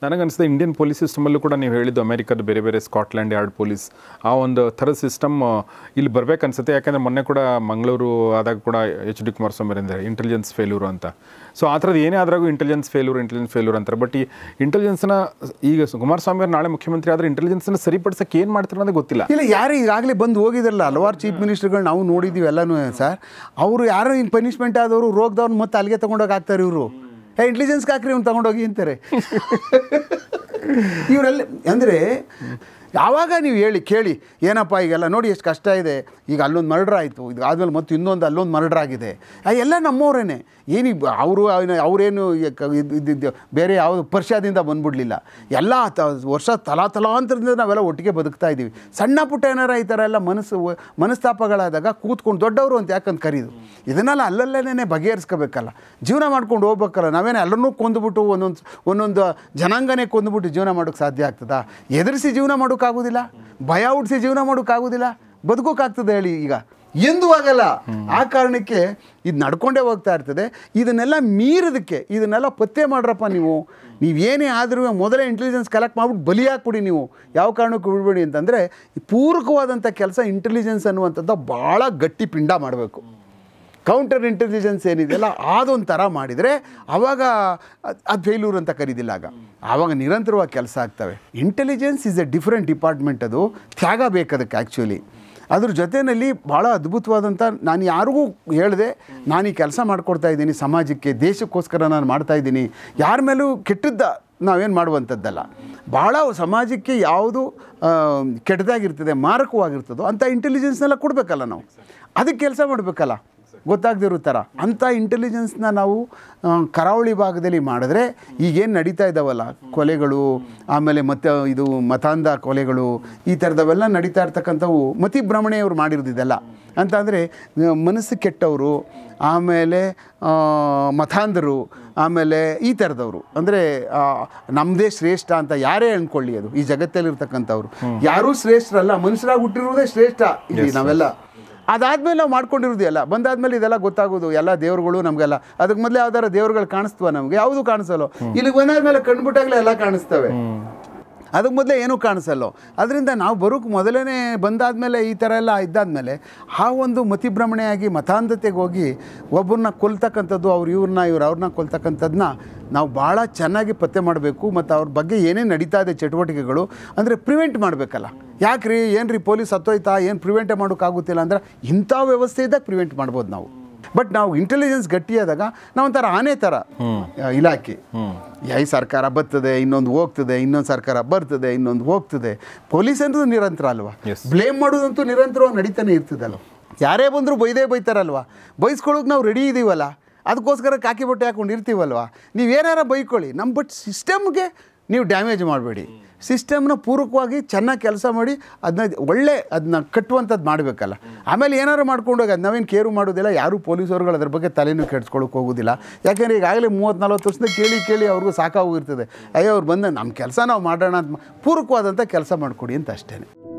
ನನಗನ್ಸುತ್ತೆ Indian police ಸಿಸ್ಟಮಲ್ಲೂ ಕೂಡ ನೀವು ಹೇಳಿದ್ದು ಅಮೆರಿಕದ ಬೇರೆ ಬೇರೆ ಸ್ಕಾಟ್ಲ್ಯಾಂಡ್ ಯಾರ್ಡ್ ಪೊಲೀಸ್ ಆ ಒಂದು ಥರದ ಸಿಸ್ಟಮ್ ಇಲ್ಲಿ ಬರ್ಬೇಕನ್ಸುತ್ತೆ ಯಾಕಂದರೆ ಮೊನ್ನೆ ಕೂಡ ಮಂಗಳೂರು ಆದಾಗ ಕೂಡ ಎಚ್ ಡಿ ಕುಮಾರಸ್ವಾಮಿ ಅವರಿಂದ ಇಂಟೆಲಿಜೆನ್ಸ್ ಫೇಲ್ಯೂರು ಅಂತ ಸೊ ಆ ಥರದ್ದು ಏನೇ ಆದ್ರಾಗೂ ಇಂಟೆಲಿಜೆನ್ಸ್ ಫೇಲ್ಯೂರ್ ಇಂಟೆಲಿಜೆನ್ಸ್ ಫೇಲ್ಯೂರ್ ಅಂತಾರೆ ಬಟ್ ಈ ಇಂಟೆಲಿಜೆನ್ಸ್ನ ಈಗ ಕುಮಾರಸ್ವಾಮಿ ಅವರು ನಾಳೆ ಮುಖ್ಯಮಂತ್ರಿ ಆದರೆ ಇಂಟೆಲಿಜೆನ್ಸ್ನ ಸರಿಪಡಿಸೋಕೆ ಏನು ಮಾಡ್ತಾರೆ ಅನ್ನೋದೇ ಗೊತ್ತಿಲ್ಲ ಇಲ್ಲ ಯಾರು ಈಗಾಗಲೇ ಬಂದು ಹೋಗಿದಾರಲ್ಲ ಹಲವಾರು ಚೀಫ್ ಮಿನಿಸ್ಟರ್ಗಳು ನಾವು ನೋಡಿದ್ದೀವಿ ಎಲ್ಲನೂ ಸರ್ ಅವರು ಯಾರು ಇನ್ನು ಪನಿಷ್ಮೆಂಟ್ ಆದವರು ರೋಗದವ್ರು ಮತ್ತೆ ಅಲ್ಲಿಗೆ ತೊಗೊಂಡೋಗಿ ಹಾಕ್ತಾರೆ ಇವರು ಏ ಇಂಟೆಲಿಜೆನ್ಸ್ಗೆ ಹಾಕ್ರಿ ಅವ್ನು ತೊಗೊಂಡೋಗಿ ಅಂತಾರೆ ಇವರೆಲ್ಲ ಅಂದರೆ ಯಾವಾಗ ನೀವು ಹೇಳಿ ಕೇಳಿ ಏನಪ್ಪ ಈಗೆಲ್ಲ ನೋಡಿ ಎಷ್ಟು ಕಷ್ಟ ಇದೆ ಈಗ ಅಲ್ಲೊಂದು ಮರ್ಡರ್ ಆಯಿತು ಇದು ಆದಮೇಲೆ ಮತ್ತೆ ಇನ್ನೊಂದು ಅಲ್ಲೊಂದು ಮರ್ಡರ್ ಆಗಿದೆ ಆ ಎಲ್ಲ ನಮ್ಮವರೇನೆ ಏನು ಅವರು ಅವರೇನು ಇದ್ದಿದ್ದು ಬೇರೆ ಯಾವುದು ಪರ್ಷದಿಂದ ಬಂದ್ಬಿಡ್ಲಿಲ್ಲ ಎಲ್ಲ ತ ವರ್ಷ ತಲಾ ತಲಾಂತರದಿಂದ ನಾವೆಲ್ಲ ಒಟ್ಟಿಗೆ ಬದುಕ್ತಾ ಇದ್ದೀವಿ ಸಣ್ಣ ಪುಟ್ಟ ಏನಾರ ಈ ಥರ ಎಲ್ಲ ಮನಸ್ಸು ಮನಸ್ತಾಪಗಳಾದಾಗ ಕೂತ್ಕೊಂಡು ದೊಡ್ಡವರು ಅಂತ ಯಾಕಂತ ಕರೀದು ಇದನ್ನೆಲ್ಲ ಅಲ್ಲಲ್ಲೇನೆ ಬಗೆಹರಿಸ್ಕೋಬೇಕಲ್ಲ ಜೀವನ ಮಾಡ್ಕೊಂಡು ಹೋಗ್ಬೇಕಲ್ಲ ನಾವೇನೇ ಎಲ್ಲರನ್ನೂ ಕೊಂದುಬಿಟ್ಟು ಒಂದೊಂದು ಒಂದೊಂದು ಜನಾಂಗನೇ ಕೊಂದುಬಿಟ್ಟು ಜೀವನ ಮಾಡೋಕ್ಕೆ ಸಾಧ್ಯ ಆಗ್ತದಾ ಎದುರಿಸಿ ಜೀವನ ಮಾಡೋಕ್ಕಾಗೋದಿಲ್ಲ ಭಯ ಹುಟ್ಟಿಸಿ ಜೀವನ ಮಾಡೋಕ್ಕಾಗೋದಿಲ್ಲ ಬದುಕೋಕ್ಕಾಗ್ತದೆ ಹೇಳಿ ಈಗ ಎಂದೂ ಆಗಲ್ಲ ಆ ಕಾರಣಕ್ಕೆ ಇದು ನಡ್ಕೊಂಡೇ ಹೋಗ್ತಾ ಇರ್ತದೆ ಇದನ್ನೆಲ್ಲ ಮೀರೋದಕ್ಕೆ ಇದನ್ನೆಲ್ಲ ಪತ್ತೆ ಮಾಡ್ರಪ್ಪ ನೀವು ನೀವೇನೇ ಆದರೂ ಮೊದಲೇ ಇಂಟೆಲಿಜೆನ್ಸ್ ಕಲೆಕ್ಟ್ ಮಾಡ್ಬಿಟ್ಟು ಬಲಿ ಹಾಕ್ಬಿಡಿ ನೀವು ಯಾವ ಕಾರಣಕ್ಕೂ ಬಿಡಬೇಡಿ ಅಂತಂದರೆ ಪೂರಕವಾದಂಥ ಕೆಲಸ ಇಂಟೆಲಿಜೆನ್ಸ್ ಅನ್ನುವಂಥದ್ದು ಭಾಳ ಗಟ್ಟಿ ಪಿಂಡ ಮಾಡಬೇಕು ಕೌಂಟರ್ ಇಂಟೆಲಿಜೆನ್ಸ್ ಏನಿದೆಯಲ್ಲ ಅದೊಂಥರ ಮಾಡಿದರೆ ಆವಾಗ ಅದು ಫೇಲ್ಯೂರ್ ಅಂತ ಕರೀದಿಲ್ಲ ಆಗ ಆವಾಗ ನಿರಂತರವಾಗಿ ಕೆಲಸ ಆಗ್ತವೆ intelligence is a different department ಅದು ತ್ಯಾಗ ಬೇಕದಕ್ಕೆ ಆ್ಯಕ್ಚುಲಿ ಅದ್ರ ಜೊತೆಯಲ್ಲಿ ಭಾಳ ಅದ್ಭುತವಾದಂಥ ನಾನು ಯಾರಿಗೂ ಹೇಳಿದೆ ನಾನು ಈ ಕೆಲಸ ಮಾಡ್ಕೊಡ್ತಾ ಇದ್ದೀನಿ ಸಮಾಜಕ್ಕೆ ದೇಶಕ್ಕೋಸ್ಕರ ನಾನು ಮಾಡ್ತಾ ಇದ್ದೀನಿ ಯಾರ ಮೇಲೂ ಕೆಟ್ಟದ್ದ ನಾವೇನು ಮಾಡುವಂಥದ್ದಲ್ಲ ಭಾಳ ಸಮಾಜಕ್ಕೆ ಯಾವುದು ಆ, ಕೆಟ್ಟದಾಗಿರ್ತದೆ ಮಾರಕವಾಗಿರ್ತದೋ ಅಂಥ ಇಂಟೆಲಿಜೆನ್ಸ್ನೆಲ್ಲ ಕೊಡಬೇಕಲ್ಲ ನಾವು ಅದಕ್ಕೆ ಕೆಲಸ ಮಾಡಬೇಕಲ್ಲ ಗೊತ್ತಾಗದಿರೋ ಥರ ಅಂಥ ಇಂಟೆಲಿಜೆನ್ಸ್ನ ನಾವು ಆ, ಕರಾವಳಿ ಭಾಗದಲ್ಲಿ ಮಾಡಿದ್ರೆ ಈಗೇನು ನಡೀತಾ ಇದ್ದಾವಲ್ಲ ಕೊಲೆಗಳು ಆಮೇಲೆ ಮತ್ತೆ ಇದು ಮತಾಂಧ ಕೊಲೆಗಳು ಈ ಥರದವೆಲ್ಲ ನಡೀತಾ ಇರ್ತಕ್ಕಂಥವು ಮತಿ ಭ್ರಮಣೆಯವರು ಮಾಡಿರೋದಿದೆಲ್ಲ ಅಂತ ಅಂದರೆ ಮನಸ್ಸು ಕೆಟ್ಟವರು ಆಮೇಲೆ ಆ, ಮತಾಂಧರು ಆಮೇಲೆ ಈ ಥರದವರು ಅಂದರೆ ನಮ್ಮದೇ ಶ್ರೇಷ್ಠ ಅಂತ ಯಾರೇ ಅಂದ್ಕೊಳ್ಳಿ ಅದು ಈ ಜಗತ್ತಲ್ಲಿರ್ತಕ್ಕಂಥವ್ರು ಯಾರೂ ಶ್ರೇಷ್ಠರಲ್ಲ ಮನುಷ್ಯರಾಗಿ ಹುಟ್ಟಿರುವುದೇ ಶ್ರೇಷ್ಠ ಇಲ್ಲಿ ನಾವೆಲ್ಲ ಅದಾದ್ಮೇಲೆ ನಾವು ಮಾಡ್ಕೊಂಡಿರೋದು ಎಲ್ಲ ಬಂದಾದ್ಮೇಲೆ ಇದೆಲ್ಲ ಗೊತ್ತಾಗೋದು ಎಲ್ಲ ದೇವ್ರುಗಳು ನಮಗೆಲ್ಲ ಅದಕ್ಕೆ ಮೊದಲೇ ಯಾವ್ದಾರ ದೇವ್ರುಗಳು ಕಾಣಿಸ್ತವ ನಮಗೆ ಯಾವುದು ಕಾಣಿಸಲ್ಲ ಇಲ್ಲಿಗೆ ಬಂದಾದ್ಮೇಲೆ ಕಣ್ಬಿಟ್ಟಾಗಲೇ ಎಲ್ಲ ಕಾಣಿಸ್ತವೆ ಅದಕ್ಕೆ ಮೊದಲೇ ಏನೂ ಕಾಣಿಸಲ್ಲ ಅದರಿಂದ ನಾವು ಬರೋಕ್ಕೆ ಮೊದಲೇ ಬಂದಾದಮೇಲೆ ಈ ಥರ ಎಲ್ಲ ಇದ್ದಾದಮೇಲೆ ಆ ಒಂದು ಮತಿಭ್ರಮಣೆಯಾಗಿ ಮತಾಂಧತೆಗೆ ಹೋಗಿ ಒಬ್ಬರನ್ನ ಕೊಲ್ತಕ್ಕಂಥದ್ದು ಅವ್ರು ಇವ್ರನ್ನ ಇವ್ರು ಅವ್ರನ್ನ ಕೊಲ್ತಕ್ಕಂಥದ್ದನ್ನ ನಾವು ಭಾಳ ಚೆನ್ನಾಗಿ ಪತ್ತೆ ಮಾಡಬೇಕು ಮತ್ತು ಅವ್ರ ಬಗ್ಗೆ ಏನೇನು ನಡೀತಾ ಇದೆ ಚಟುವಟಿಕೆಗಳು ಅಂದರೆ ಪ್ರಿವೆಂಟ್ ಮಾಡಬೇಕಲ್ಲ ಯಾಕ್ರಿ ಏನು ರೀ ಪೊಲೀಸ್ ಹತ್ತೋಯ್ತಾ ಏನು ಪ್ರಿವೆಂಟೇ ಮಾಡೋಕ್ಕಾಗುತ್ತಿಲ್ಲ ಅಂದ್ರೆ ಇಂಥ ವ್ಯವಸ್ಥೆ ಇದ್ದಾಗ ಪ್ರಿವೆಂಟ್ ಮಾಡ್ಬೋದು ನಾವು ಬಟ್ ನಾವು ಇಂಟೆಲಿಜೆನ್ಸ್ ಗಟ್ಟಿಯಾದಾಗ ನಾವೊಂಥರ ಆನೆ ಥರ ಆ, ಇಲಾಖೆ ಈ ಸರ್ಕಾರ ಬರ್ತದೆ ಇನ್ನೊಂದು ಹೋಗ್ತದೆ ಇನ್ನೊಂದು ಸರ್ಕಾರ ಬರ್ತದೆ ಇನ್ನೊಂದು ಹೋಗ್ತದೆ ಪೊಲೀಸ್ ಅನ್ನೋದು ನಿರಂತರ ಅಲ್ವಾ Yes. ಬ್ಲೇಮ್ ಮಾಡೋದಂತೂ ನಿರಂತರವಾಗಿ ನಡೀತಾನೆ ಇರ್ತದಲ್ವ ಯಾರೇ ಬಂದರೂ ಬೈದೇ ಬೈತಾರಲ್ವ ಬೈಸ್ಕೊಳ್ಳೋಕೆ ನಾವು ರೆಡಿ ಇದ್ದೀವಲ್ಲ ಅದಕ್ಕೋಸ್ಕರ ಕಾಕಿ ಬಟ್ಟೆ ಹಾಕೊಂಡು ಇರ್ತೀವಲ್ವ ನೀವೇನಾರ ಬೈಕೊಳ್ಳಿ ನಮ್ಮ ಬಟ್ ಸಿಸ್ಟಮ್ಗೆ ನೀವು ಡ್ಯಾಮೇಜ್ ಮಾಡಬೇಡಿ ಸಿಸ್ಟಮ್ನ ಪೂರಕವಾಗಿ ಚೆನ್ನಾಗಿ ಕೆಲಸ ಮಾಡಿ ಅದನ್ನ ಒಳ್ಳೆ ಅದನ್ನ ಕಟ್ಟುವಂಥದ್ದು ಮಾಡಬೇಕಲ್ಲ ಆಮೇಲೆ ಏನಾರು ಮಾಡ್ಕೊಂಡೋಗಿ ಅದು ನಾವೇನು ಕೇರು ಮಾಡೋದಿಲ್ಲ ಯಾರೂ ಪೊಲೀಸರುಗಳು ಅದ್ರ ಬಗ್ಗೆ ತಲೆನೂ ಕೆಡ್ಸ್ಕೊಳಕ್ಕೆ ಹೋಗೋದಿಲ್ಲ ಯಾಕೆಂದರೆ ಈಗಾಗಲೇ ಮೂವತ್ತು ನಲ್ವತ್ತು ವರ್ಷದಿಂದ ಕೇಳಿ ಕೇಳಿ ಅವ್ರಿಗೂ ಸಾಕಾಗೋಗಿರ್ತದೆ ಅಯ್ಯೋ ಅವ್ರು ಬಂದ ನಮ್ಮ ಕೆಲಸ ನಾವು ಮಾಡೋಣ ಅಂತ ಪೂರಕವಾದಂಥ ಕೆಲಸ ಮಾಡಿಕೊಡಿ ಅಂತ ಅಷ್ಟೇ